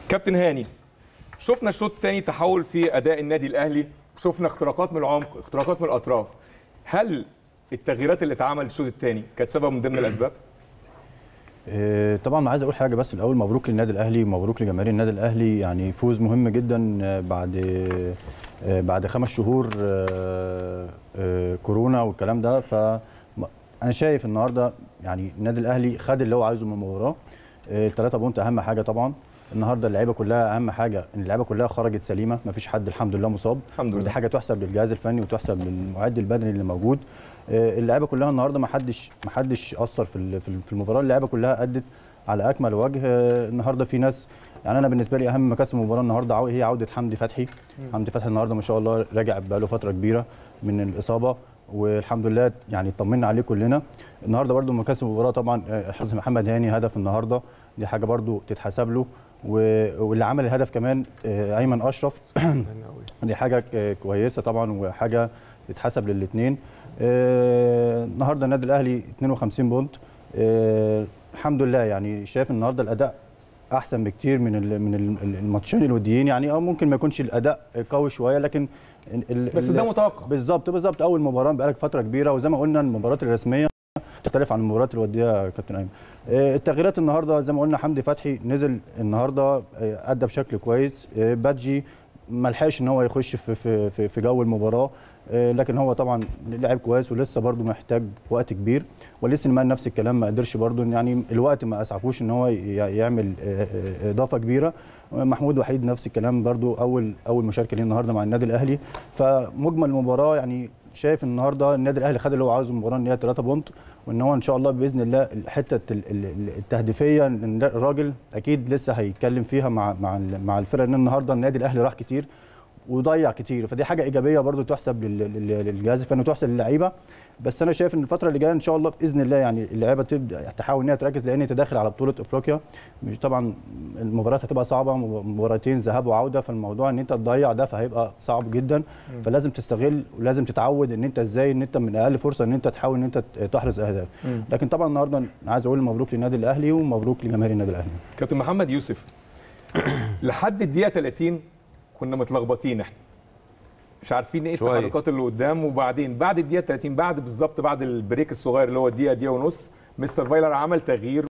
كابتن هاني شفنا الشوط الثاني تحول في اداء النادي الاهلي شفنا اختراقات من العمق اختراقات من الاطراف هل التغييرات اللي اتعملت الشوط الثاني كانت سبب من ضمن الاسباب آه، طبعا عايز اقول حاجه بس الاول مبروك للنادي الاهلي مبروك لجماهير النادي الاهلي يعني فوز مهم جدا آه، بعد آه، بعد خمس شهور آه، آه، كورونا والكلام ده ف انا شايف النهارده يعني النادي الاهلي خد اللي هو عايزه من المباراه الثلاثه بونت اهم حاجه طبعا النهارده اللعيبه كلها اهم حاجه ان اللعيبه كلها خرجت سليمه ما فيش حد الحمد لله مصاب الحمد لله. ودي حاجه تحسب للجهاز الفني وتحسب للمعد البدني اللي موجود آه، اللعيبه كلها النهارده ما حدش ما حدش اثر في ال- في ال- في المباراه اللعيبه كلها ادت على اكمل وجه آه، النهارده في ناس يعني انا بالنسبه لي اهم مكاسب المباراه النهارده عو- هي عوده حمدي فتحي حمدي فتحي النهارده ما شاء الله راجع بقاله فتره كبيره من الاصابه والحمد لله يعني طمنا عليه كلنا النهارده برده مكاسب المباراه طبعا آه، حسن محمد هاني هدف النهارده دي حاجه برده تتحسب له و- واللي عمل الهدف كمان آه، ايمن اشرف دي حاجه ك- كويسه طبعا وحاجه تتحسب للاثنين النهارده النادي الاهلي 52 بونت آه، الحمد لله يعني شايف النهارده الاداء احسن بكتير من ال من ال- الماتشين الوديين يعني اه ممكن ما يكونش الاداء قوي شويه لكن ال- ال- بس ده متوقع بالظبط بالظبط اول مباراه بقالك فتره كبيره وزي ما قلنا المباريات الرسميه تختلف عن المباريات الوديه يا كابتن ايمن آه، التغييرات النهارده زي ما قلنا حمدي فتحي نزل النهارده آه، ادى بشكل كويس آه، بادجي ما لحقش ان هو يخش في في في, في جو المباراه آه، لكن هو طبعا لعب كويس ولسه برده محتاج وقت كبير ولسه المان نفس الكلام ما قدرش برده يعني الوقت ما اسعفوش ان هو ي- يعمل آه، آه، اضافه كبيره محمود وحيد نفس الكلام برده اول اول مشاركه ليه النهارده مع النادي الاهلي فمجمل المباراه يعني شايف النهارده النادي الاهلي خد اللي هو عاوزه من المباراه ان هي 3 بونت وان هو ان شاء الله باذن الله حته ال- ال- ال- التهديفيه إن الراجل اكيد لسه هيتكلم فيها مع مع ال- مع الفرقه ان النهارده النادي الاهلي راح كتير وضيع كتير فدي حاجه ايجابيه برضو تحسب لل- لل- للجهاز الفني وتحسب للعيبه بس انا شايف ان الفتره اللي جايه ان شاء الله باذن الله يعني اللعيبه تبدا تحاول ان هي تركز لان انت داخل على بطوله افريقيا مش طبعا المباريات هتبقى صعبه مباراتين ذهاب وعوده فالموضوع ان انت تضيع ده فهيبقى صعب جدا فلازم تستغل ولازم تتعود ان انت ازاي ان انت من اقل فرصه ان انت تحاول ان انت تحرز اهداف مم. لكن طبعا النهارده أنا عايز اقول مبروك للنادي الاهلي ومبروك لجماهير النادي الاهلي كابتن محمد يوسف لحد الدقيقه 30 كنا متلخبطين احنا مش عارفين ايه شوية. التحركات اللي قدام وبعدين بعد الدقيقه 30 بعد بالظبط بعد البريك الصغير اللي هو الدقيقه دقيقه ونص مستر فايلر عمل تغيير